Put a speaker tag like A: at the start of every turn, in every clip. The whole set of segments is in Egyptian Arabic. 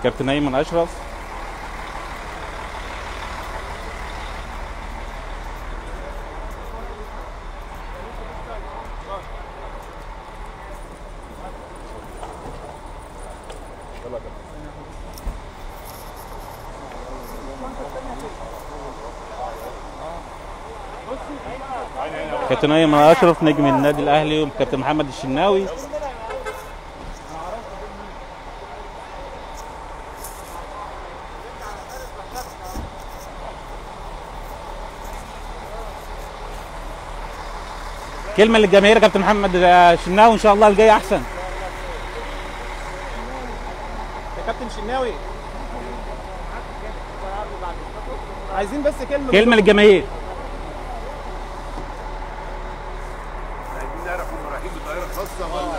A: كابتن ايمن اشرف كابتن ايمن اشرف نجم النادي الاهلي وكابتن محمد الشناوي كلمه للجماهير يا كابتن محمد الشناوي ان شاء الله الجاي احسن
B: يا كابتن شناوي عايزين بس كلمه
A: كلمه للجماهير
C: عايزين نعرف هم رايحين بطياره خاصه ولا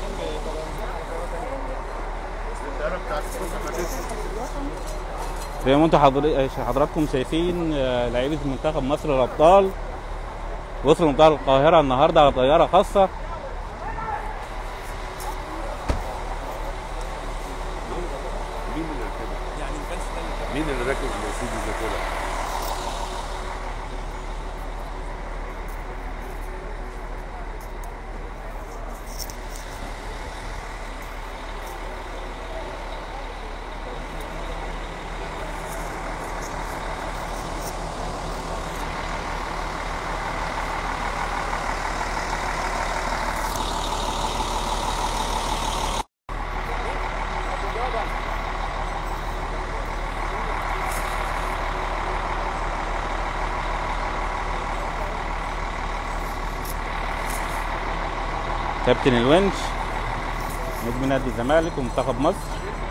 C: الطياره بتاعت الصبح ما
A: زي ما انتم حضر- حضراتكم شايفين آه، لعيبه منتخب مصر الابطال وصلوا مطار القاهره النهارده على طياره خاصه
C: مين اللي راكبها؟ مين اللي راكب المرسيدس ده كده؟
A: كابتن الونش نجم نادي الزمالك ومنتخب مصر